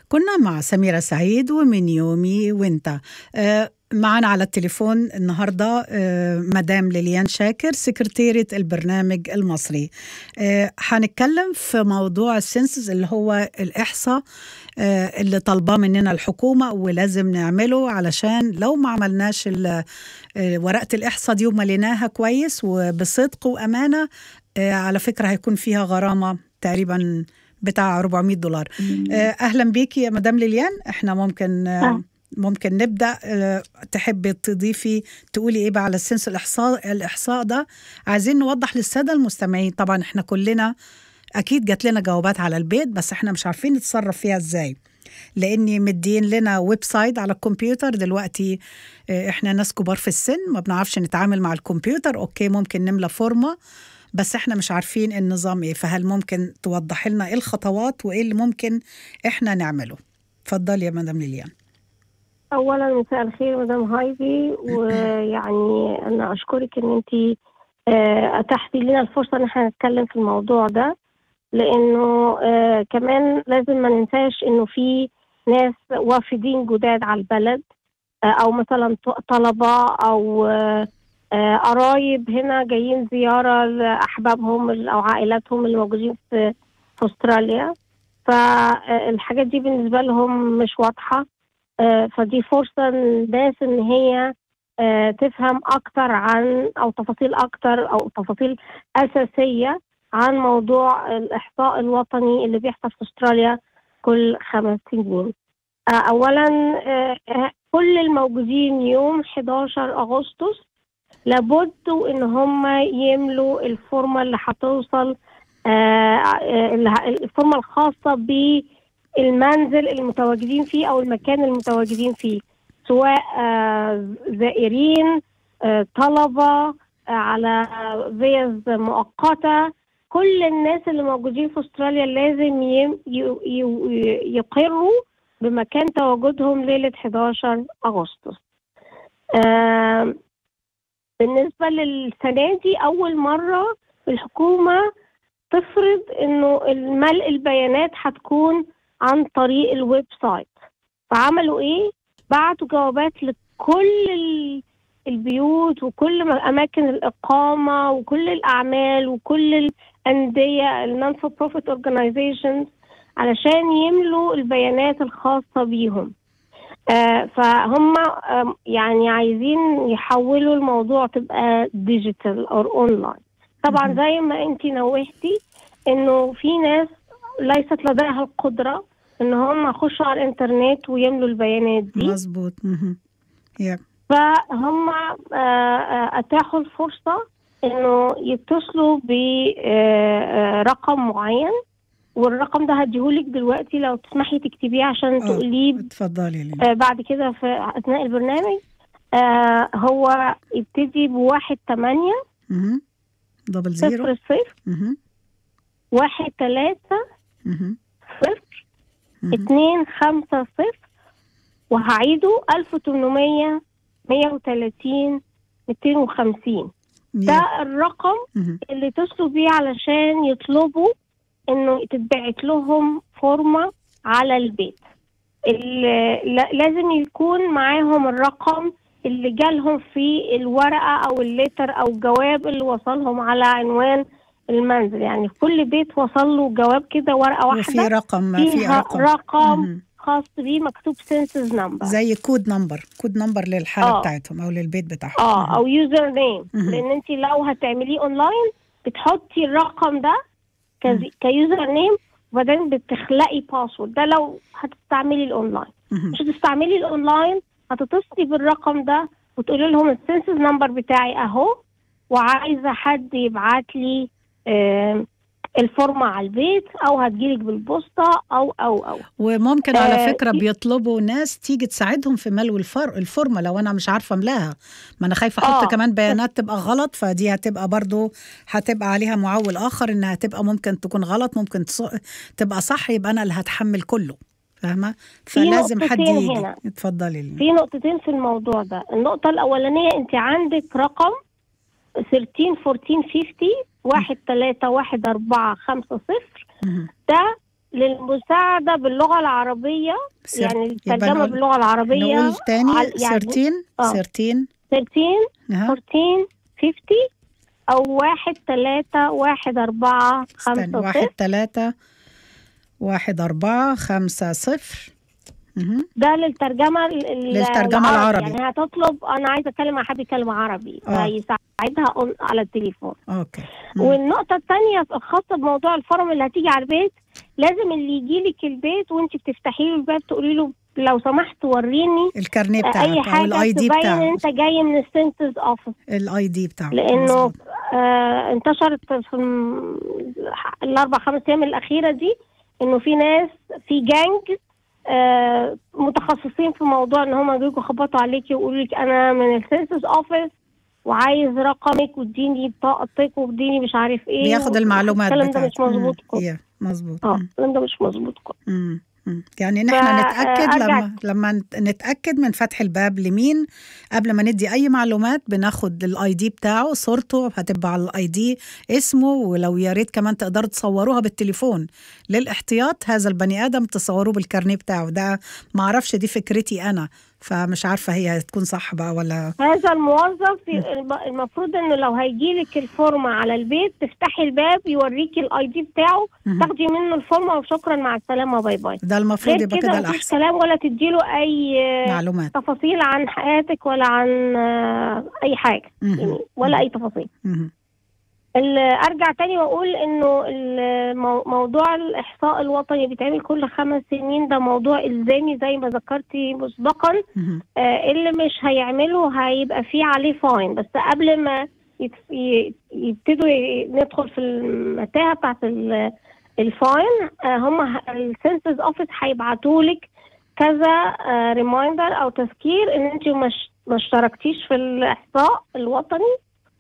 كنا مع سميرة سعيد ومن يومي وانت آه، معنا على التليفون النهاردة آه، مدام ليليان شاكر سكرتيرة البرنامج المصري آه، هنتكلم في موضوع السنسس اللي هو الإحصاء آه، اللي طالباه مننا الحكومة ولازم نعمله علشان لو ما عملناش ال- آه، ورقة الإحصاء دي ومليناها كويس وبصدق وأمانة آه، على فكرة هيكون فيها غرامة تقريبا بتاع 400 دولار آه، اهلا بيكي يا مدام ليليان احنا ممكن آه، آه. ممكن نبدا آه، تحبي تضيفي تقولي ايه بقى على السنس الاحصاء الاحصاء ده عايزين نوضح للساده المستمعين طبعا احنا كلنا اكيد جات لنا جوابات على البيت بس احنا مش عارفين نتصرف فيها ازاي لاني مدين لنا ويب سايت على الكمبيوتر دلوقتي آه، احنا ناس كبار في السن ما بنعرفش نتعامل مع الكمبيوتر اوكي ممكن نملى فورمه بس احنا مش عارفين النظام ايه فهل ممكن توضح لنا ايه الخطوات وايه اللي ممكن احنا نعمله اتفضلي يا مدام ليليان اولا مساء الخير مدام هايدي ويعني انا اشكرك ان انت اتحتي لنا الفرصه ان احنا نتكلم في الموضوع ده لانه آه، كمان لازم ما ننساش انه في ناس وافدين جداد على البلد آه، او مثلا ط- طلبه او آه، آه، قرايب هنا جايين زياره لاحبابهم ال- او عائلاتهم اللي موجودين في في استراليا فالحاجات دي بالنسبه لهم مش واضحه آه، فدي فرصة للناس إن هي آه، تفهم أكتر عن أو تفاصيل أكتر أو تفاصيل أساسية عن موضوع الإحصاء الوطني اللي بيحصل في أستراليا كل خمس سنين. آه، أولا آه، آه، كل الموجودين يوم 11 أغسطس لابد إن هم يملوا الفورمة اللي هتوصل آه، آه، اللي ه- الفورمة الخاصة ب المنزل المتواجدين فيه او المكان المتواجدين فيه سواء آه، زائرين آه، طلبه آه، على فيز مؤقته كل الناس اللي موجودين في استراليا لازم يم- ي- ي- يقروا بمكان تواجدهم ليله 11 اغسطس آه، بالنسبه للسنه دي اول مره الحكومه تفرض انه ملء البيانات هتكون عن طريق الويب سايت فعملوا ايه بعتوا جوابات لكل ال- البيوت وكل م- اماكن الاقامه وكل الاعمال وكل الانديه النون فور بروفيت اورجانيزيشنز علشان يملوا البيانات الخاصه بيهم آه فهم آم، يعني عايزين يحولوا الموضوع تبقى ديجيتال او اونلاين طبعا مهم. زي ما انت نوهتي انه في ناس ليست لديها القدره ان هم يخشوا على الانترنت ويملوا البيانات دي مظبوط مهم. يا فهم آه، آه، اتاحوا الفرصه انه يتصلوا برقم معين والرقم ده هديهولك دلوقتي لو تسمحي تكتبيه عشان آه. تقوليه اتفضلي ليليان آه، بعد كده في اثناء البرنامج آه، هو يبتدي بواحد تمانية مهم. دبل زيرو صفر صفر مهم. واحد تلاتة مهم. صفر مهم. اتنين خمسة صفر وهعيده ألف تمنمية مية وتلاتين ميتين وخمسين يا. ده الرقم مهم. اللي اتصلوا بيه علشان يطلبوا انه تتبعت لهم فورمة على البيت ال- لا- لازم يكون معاهم الرقم اللي جالهم في الورقة او الليتر او الجواب اللي وصلهم على عنوان المنزل يعني في كل بيت وصل له جواب كده ورقة وفي واحدة رقم في فيها رقم رقم مهم. خاص بيه مكتوب سنسز نمبر زي كود نمبر كود نمبر للحاله آه. بتاعتهم او للبيت بتاعهم اه او يوزر نيم مهم. لان انت لو هتعمليه اونلاين بتحطي الرقم ده مم. كزي- كيوزر نيم وبعدين بتخلقي باسورد ده لو هتستعملي الاونلاين مهم. مش هتستعملي الاونلاين هتتصلي بالرقم ده وتقولي لهم السنسز نمبر بتاعي اهو وعايزه حد يبعت لي آم، الفورمه على البيت او هتجيلك بالبوسطه او او او وممكن على آه، فكره في- بيطلبوا ناس تيجي تساعدهم في ملء الفر... الفورمه لو انا مش عارفه املاها ما انا خايفه احط آه. كمان بيانات تبقى غلط فدي هتبقى برضو هتبقى عليها معول اخر انها تبقى ممكن تكون غلط ممكن تص... تبقى صح يبقى انا اللي هتحمل كله فاهمه فلازم حد نقطتين يجي هنا. اتفضلي لي. في نقطتين في الموضوع ده النقطة الأولانية أنت عندك رقم 13 14 50 واحد تلاتة واحد أربعة خمسة صفر مهم. ده للمساعده باللغه العربيه سر- يعني يبقى الترجمه نقول- باللغه العربيه نقول تاني على- يعني 13 آه. 13 13 أها. 14 50 او واحد تلاتة واحد أربعة استنى خمسة واحد صفر تلاتة واحد أربعة خمسة صفر مهم. ده للترجمة ال- ال- للترجمة العربي. يعني هتطلب أنا عايزة أتكلم مع حد يتكلم عربي آه. فيساعدها on- على التليفون أوكي مم. والنقطة الثانية الخاصة بموضوع الفورم اللي هتيجي على البيت لازم اللي يجي لك البيت وانت بتفتحي له الباب تقولي له لو سمحت وريني الكارنيه آه، بتاعك أي أو حاجة الآي دي تبين إن بتاعك أنت جاي من السنتز أوفيس الآي دي بتاعك لانه مظبوط. آه انتشرت في الم- الاربع خمس ايام الاخيره دي انه في ناس في جانج آه متخصصين في موضوع ان هم بيجوا يخبطوا عليكي ويقولوا لك انا من السنسس اوفيس وعايز رقمك واديني بطاقتك واديني مش عارف ايه بياخد المعلومات الكلام ده مش بتاعتك. مظبوط مم. كله yeah. مظبوط اه مم. الكلام ده مش مظبوط كله مم. مم. يعني نحن فا- نتأكد آه، لما لما نت- نتأكد من فتح الباب لمين قبل ما ندي أي معلومات بناخد الاي دي بتاعه صورته هتبقى على الاي دي اسمه ولو يا ريت كمان تقدروا تصوروها بالتليفون للاحتياط هذا البني آدم تصوروه بالكارنيه بتاعه ده ما أعرفش دي فكرتي أنا فمش عارفة هي هتكون صح بقى ولا هذا الموظف ي- الم- المفروض انه لو هيجيلك الفورمه على البيت تفتحي الباب يوريكي الاي دي بتاعه مهم. تاخدي منه الفورمه وشكرا مع السلامه باي باي ده المفروض غير يبقى كده كده مفيش الأحسن كلام ولا تديله اي آه، معلومات تفاصيل عن حياتك ولا عن آه، اي حاجه مهم. يعني ولا اي تفاصيل مهم. ال- ارجع تاني واقول انه المو- موضوع الاحصاء الوطني بيتعمل كل خمس سنين ده موضوع الزامي زي ما ذكرتي مسبقا مهم. آه، اللي مش هيعمله هيبقى فيه عليه فاين بس قبل ما يت- ي- يبتدوا ي- ندخل في المتاهه بتاعت ال- الفاين آه، هم السنسز اوفيس هيبعتوا لك كذا ريمايندر او تذكير ان انت مش ما اشتركتيش في الاحصاء الوطني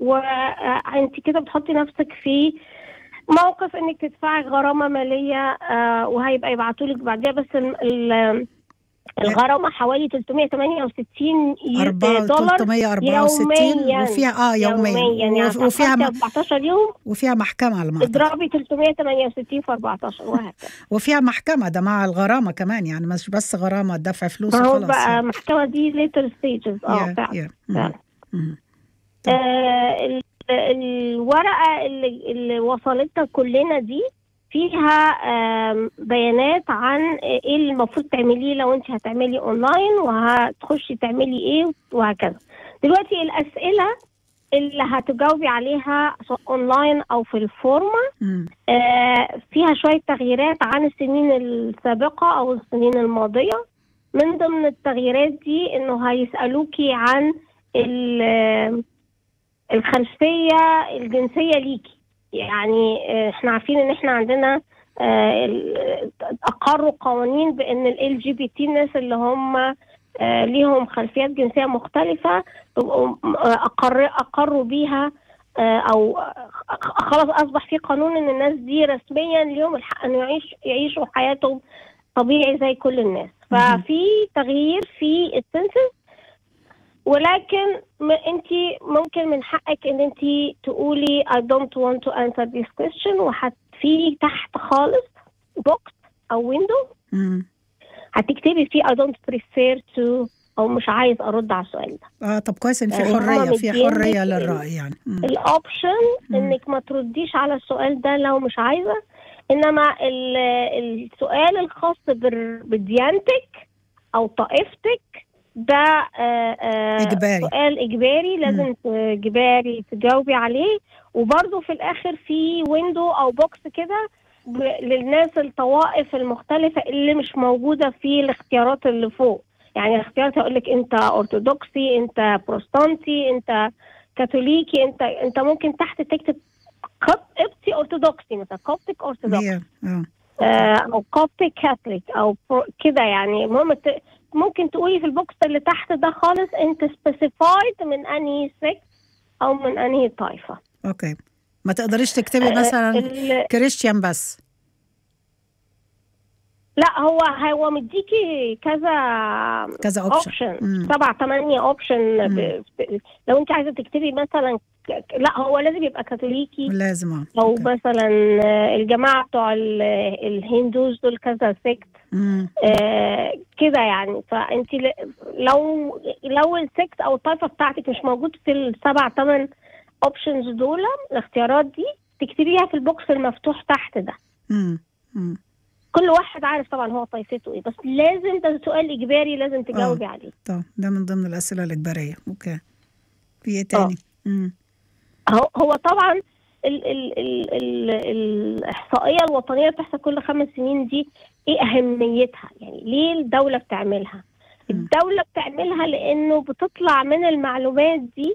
وانت كده بتحطي نفسك في موقف انك تدفعي غرامه ماليه آه، وهيبقى يبعتوا لك بعديها بس ال- ال- الغرامه حوالي 368 أربعة دولار 364 يومياً. وفيها اه يوميا يعني وف- وفيها م- 14 يوم وفيها محكمة على ما أعتقد. اضربي 368 في 14 وهكذا وفيها محكمة ده مع الغرامة كمان يعني مش بس غرامة دفع فلوس ما هو وخلاص بقى يعني. المحكمه دي ليتر ستيجز اه يا- فعلا يا. مم. فعلا. مم. آه، ال- الورقة اللي, اللي وصلتنا كلنا دي فيها آم، بيانات عن ايه اللي المفروض تعمليه لو انت هتعملي اونلاين وهتخشي تعملي ايه وهكذا دلوقتي الاسئلة اللي هتجاوبي عليها سواء اونلاين او في الفورمة مم. آه، فيها شوية تغييرات عن السنين السابقة أو السنين الماضية من ضمن التغييرات دي إنه هيسألوكي عن ال- الخلفية الجنسية ليكي يعني آه، احنا عارفين إن احنا عندنا آه، ال- أقروا قوانين بإن ال جي بي تي الناس اللي هم آه، ليهم خلفيات جنسية مختلفة بيبقوا م- آه، أقر أقروا بيها آه، او آه، خلاص اصبح في قانون ان الناس دي رسميا ليهم الحق ان يعيش يعيشوا حياتهم طبيعي زي كل الناس مهم. ففي تغيير في السنسس ولكن انت ممكن من حقك ان انت تقولي I don't want to answer this question وحت في تحت خالص بوكس او ويندو مم. هتكتبي فيه I don't prefer to او مش عايز ارد على السؤال ده اه طب كويس ان في يعني هما حرية في مدينك حرية ال- للرأي يعني مم. الاوبشن مم. انك ما ترديش على السؤال ده لو مش عايزه انما ال- السؤال الخاص بر- بديانتك او طائفتك ده آه، آه، إجباري. سؤال اجباري لازم اجباري تجاوبي عليه وبرضه في الاخر في ويندو او بوكس كده ب- للناس الطوائف المختلفه اللي مش موجوده في الاختيارات اللي فوق يعني الاختيارات هيقول لك انت ارثوذكسي انت بروستانتي انت كاثوليكي انت انت ممكن تحت تكتب قبطي ارثوذكسي مثلا كوبتيك ارثوذكسي هي اه آه، او كوبتيك كاثوليك او برو- كده يعني المهم ت- ممكن تقولي في البوكس اللي تحت ده خالص انت سبيسيفايد من انهي سكس او من انهي طائفه اوكي ما تقدريش تكتبي آه، مثلا ال- كريستيان بس لا هو هو مديكي كذا كذا اوبشن اوبشن مم. سبع ثمانية اوبشن مم. لو انت عايزه تكتبي مثلا ك- لا هو لازم يبقى كاثوليكي لازم اه او أوكي. مثلا آه، الجماعه بتوع ال- الهندوز دول كذا سيكت مم. آه، كده يعني فانت ل- لو لو السكت او الطائفه بتاعتك مش موجود في السبع ثمان اوبشنز دول الاختيارات دي تكتبيها في البوكس المفتوح تحت ده مم. مم. كل واحد عارف طبعا هو طائفته ايه بس لازم ده سؤال اجباري لازم تجاوبي عليه طب ده من ضمن الأسئلة الإجبارية أوكي في إيه تاني؟ مم. هو هو طبعا ال ال ال ال الاحصائيه الوطنيه اللي بتحصل كل خمس سنين دي ايه اهميتها يعني ليه الدوله بتعملها مم. الدوله بتعملها لانه بتطلع من المعلومات دي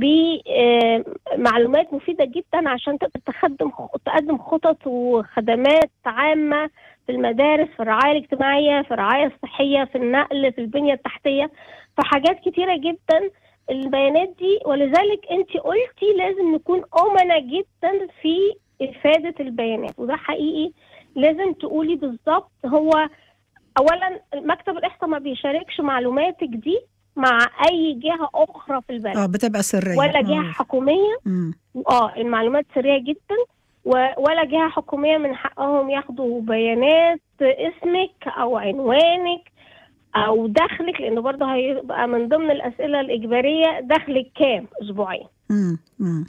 بمعلومات مفيده جدا عشان تقدر تقدم تقدم خطط وخدمات عامه في المدارس في الرعايه الاجتماعيه في الرعايه الصحيه في النقل في البنيه التحتيه في حاجات كتيره جدا البيانات دي ولذلك انت قلتي لازم نكون امنا جدا في افاده البيانات وده حقيقي لازم تقولي بالظبط هو اولا مكتب الاحصاء ما بيشاركش معلوماتك دي مع اي جهه اخرى في البلد اه بتبقى سرية ولا جهه معروف. حكوميه مم. اه المعلومات سريه جدا و- ولا جهه حكوميه من حقهم ياخدوا بيانات اسمك او عنوانك او دخلك لانه برضه هيبقى من ضمن الاسئله الاجباريه دخلك كام اسبوعيا مم. مم.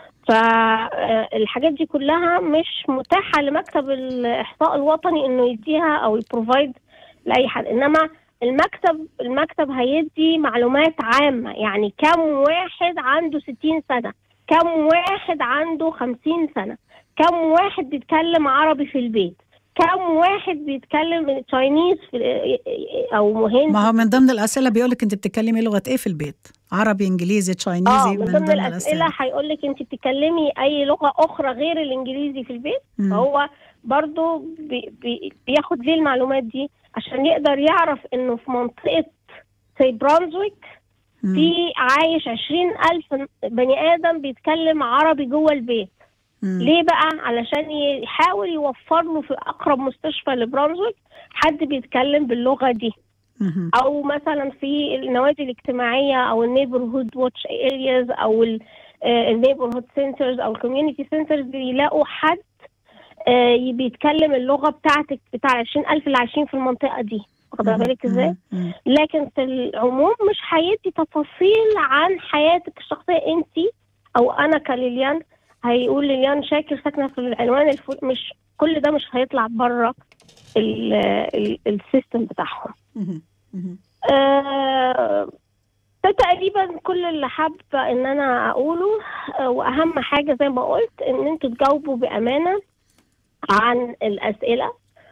فالحاجات دي كلها مش متاحه لمكتب الاحصاء الوطني انه يديها او يبروفايد لاي حد انما المكتب المكتب هيدي معلومات عامه يعني كم واحد عنده 60 سنه كم واحد عنده 50 سنه كم واحد بيتكلم عربي في البيت كم واحد بيتكلم تشاينيز في او مهندس ما هو من ضمن الأسئلة بيقولك أنت بتتكلمي لغة إيه في البيت؟ عربي إنجليزي اه تشاينيزي من ضمن الاسئله هيقول لك انت بتتكلمي اي لغه اخرى غير الانجليزي في البيت مم. فهو برضو بي بي بياخد ليه المعلومات دي عشان يقدر يعرف انه في منطقه زي برانزويك مم. في عايش عشرين ألف بني آدم بيتكلم عربي جوه البيت مم. ليه بقى علشان يحاول يوفر له في أقرب مستشفى لبرانزويك حد بيتكلم باللغة دي مم. او مثلا في النوادي الاجتماعيه او النيبرهود واتش ارياز او النيبرهود سنترز او الكوميونتي سنترز بيلاقوا حد آه، بيتكلم اللغه بتاعتك بتاع 20000 اللي عايشين في المنطقه دي واخده بالك ازاي؟ مم. لكن في العموم مش هيدي تفاصيل عن حياتك الشخصيه انت او انا كليليان هيقول ليليان شاكر ساكنه في العنوان الفل... مش كل ده مش هيطلع بره ال- ال- السيستم بتاعهم مم. مم. آه، ده تقريبا كل اللي حابة ان انا اقوله آه، واهم حاجة زي ما قلت ان انتوا تجاوبوا بامانة عن الاسئلة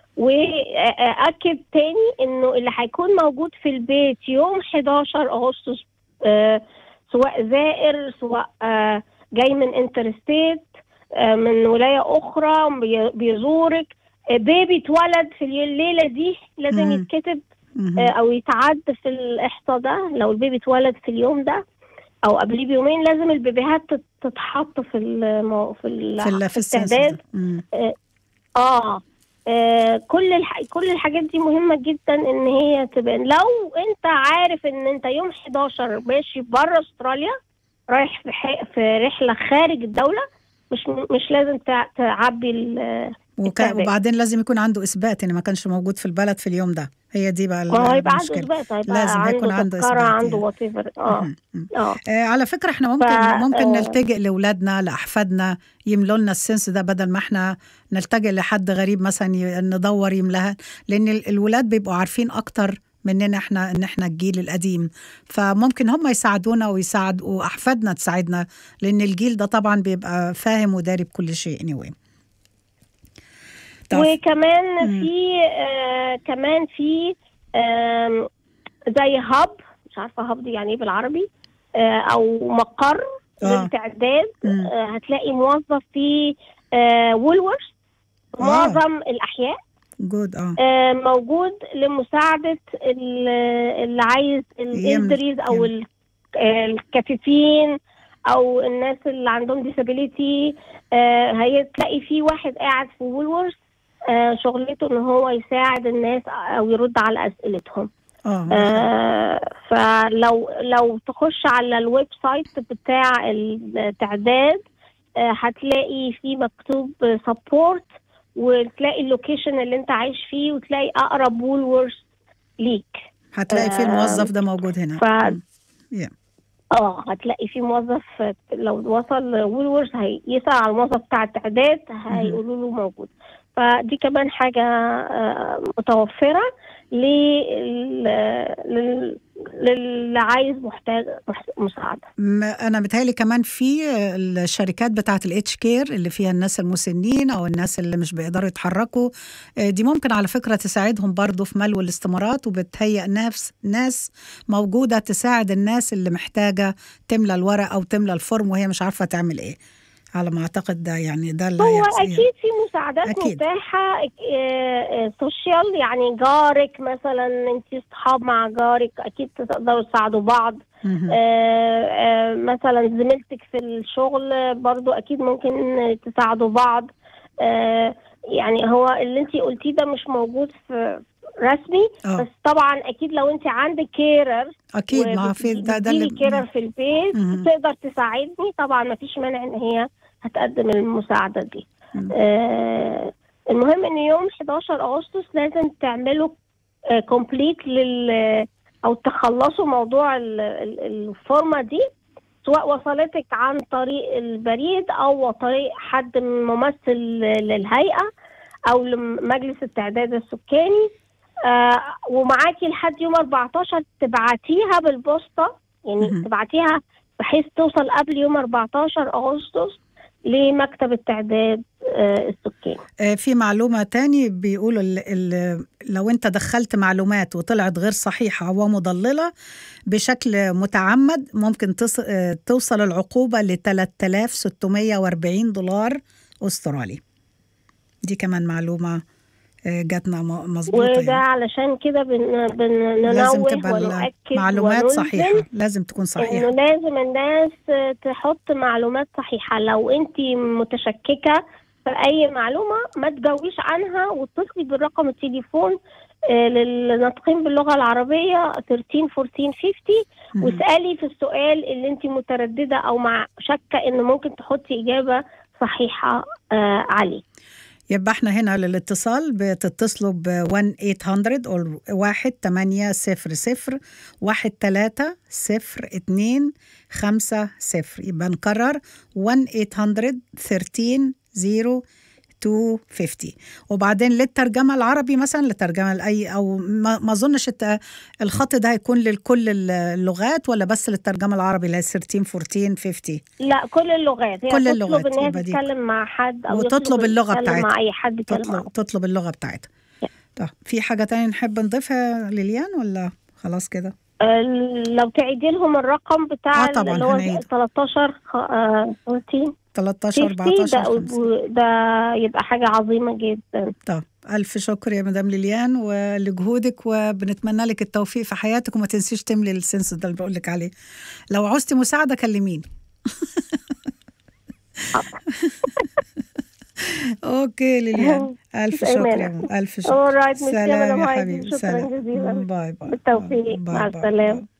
واكد تاني انه اللي هيكون موجود في البيت يوم 11 اغسطس آه، سواء زائر سواء آه، جاي من انترستيت آه، من ولاية اخرى بي- بيزورك آه، بيبي اتولد في الليلة دي لازم مم. يتكتب مم. آه، او يتعد في الاحصاء ده لو البيبي اتولد في اليوم ده او قبليه بيومين لازم البيبيهات تت- تتحط في المو... في ال... في ال- في السنسس الاستعداد ده. مم. اه آه، كل الح... كل الحاجات دي مهمة جدا ان هي تبان لو انت عارف ان انت يوم 11 ماشي بره استراليا رايح في, ح... في رحلة خارج الدولة مش مش لازم تع... تعبي ال... وك... التعبان. وبعدين لازم يكون عنده إثبات إن ما كانش موجود في البلد في اليوم ده هي دي بقى ما هو هيبقى عنده المشكلة اثبات هيبقى لازم عنده يكون عنده تذكرة إثبات عنده يعني. وات ايفر اه مم. مم. اه آه على فكرة احنا ممكن ف- ممكن آه. نلتجئ لأولادنا لأحفادنا يملوا لنا السنس ده بدل ما احنا نلتجئ لحد غريب مثلا ي- ندور يملاها لأن ال- الولاد بيبقوا عارفين أكتر مننا احنا ان احنا الجيل القديم فممكن هم يساعدونا ويساعدوا احفادنا تساعدنا لان الجيل ده طبعا بيبقى فاهم وداري بكل شيء anyway. طب وكمان مم. في آه كمان في آم، زي هاب مش عارفه هاب دي يعني ايه بالعربي آه او مقر آه. للتعداد مم. آه هتلاقي موظف في آه وولورث في آه. معظم الاحياء جود اه آه موجود لمساعده ال- اللي عايز الالدريز او يم. ال- آه، الكفيفين او الناس اللي عندهم ديسابيليتي هتلاقي في واحد قاعد في وولورث آه، شغلته ان هو يساعد الناس او يرد على اسئلتهم اه آه فلو لو تخش على الويب سايت بتاع التعداد آه هتلاقي فيه مكتوب سبورت وتلاقي اللوكيشن اللي انت عايش فيه وتلاقي اقرب وولورث ليك هتلاقي في آه، الموظف ده موجود هنا ف مم. Yeah. اه هتلاقي في موظف لو وصل وولورث هيسأل على الموظف بتاع التعداد هيقولوا له موجود فدي كمان حاجة آه، متوفرة لل- لل- للي عايز محتاج مح- مساعدة م- انا متهيألي كمان في الشركات بتاعه الاتش كير اللي فيها الناس المسنين او الناس اللي مش بيقدروا يتحركوا آه، دي ممكن على فكره تساعدهم برضو في ملو الاستمارات وبتهيئ ناس ناس موجوده تساعد الناس اللي محتاجه تملى الورق او تملى الفورم وهي مش عارفه تعمل ايه على ما اعتقد ده يعني ده اللي هو هيحصل يعني. أكيد في مساعدات أكيد. متاحة آه، آه، سوشيال يعني جارك مثلا أنت صحاب مع جارك أكيد تقدروا تساعدوا بعض مهم. آه، آه، مثلا زميلتك في الشغل برضو اكيد ممكن تساعدوا بعض آه، يعني هو اللي انت قلتيه ده مش موجود في رسمي اه بس طبعا اكيد لو انت عندك كيرر اكيد ما في ده ده اللي كيرر في البيت مهم. تقدر تساعدني طبعا ما فيش مانع ان هي هتقدم المساعده دي مم. آه، المهم ان يوم 11 اغسطس لازم تعملوا كومبليت لل او تخلصوا موضوع ال- ال- الفورمه دي سواء وصلتك عن طريق البريد او طريق حد ممثل للهيئه او لمجلس التعداد السكاني آه ومعاكي لحد يوم 14 تبعتيها بالبوسطه يعني مهم. تبعتيها بحيث توصل قبل يوم 14 اغسطس لمكتب التعداد آه السكاني آه، في معلومة تاني بيقولوا ال ال لو انت دخلت معلومات وطلعت غير صحيحة أو مضللة بشكل متعمد ممكن تص... آه، توصل العقوبة ل 3640 دولار أسترالي دي كمان معلومة آه، جاتنا م- مظبوطة وده يعني. علشان كده بن بن لازم ننوه تبقى ونؤكد المعلومات ونلزم صحيحة لازم تكون انه صحيحة لازم الناس تحط معلومات صحيحة لو انت متشككة في اي معلومة ما تجاوبيش عنها واتصلي بالرقم التليفون آه، للناطقين باللغة العربية 13 14 50 مهم. واسألي في السؤال اللي انت مترددة او مع شاكة ان ممكن تحطي اجابة صحيحة آه، عليه يبقى احنا هنا للاتصال بتتصلوا ب 1 800 او 1 8 0 0 1 3 0 2 5 0 يبقى نكرر 1 800 13 0 250 وبعدين للترجمة العربي مثلا للترجمة لأي أو ما, ما أظنش الت- الخط ده هيكون لكل اللغات ولا بس للترجمة العربي اللي هي 13 14 50 لا كل اللغات هي كل تطلب اللغات ان هي يبقى دي. تتكلم مع حد او وتطلب يطلب اللغة يتكلم بتاعتها. مع اي حد يتكلم تطلب معه. تطلب اللغة بتاعتها طب في حاجة تانية نحب نضيفها لليان ولا خلاص كده آه، لو تعيدي لهم الرقم بتاع آه، طبعاً اللي هو هنعيد. 13 خ- آه، 14 13 50 14 ده, 5 ده يبقى حاجة عظيمة جدا طب ألف شكر يا مدام ليليان ولجهودك وبنتمنى لك التوفيق في حياتك وما تنسيش تملي السنس ده اللي بقول لك عليه لو عوزتي مساعدة كلميني اوكي ليليان الف مش شكر يا أيمانة. ماما الف شكر Alright, ميرسي يا سلام مدام يا هايدي. حبيبي شكراً سلام جزيلاً. باي باي بالتوفيق. باي مع باي. السلامة.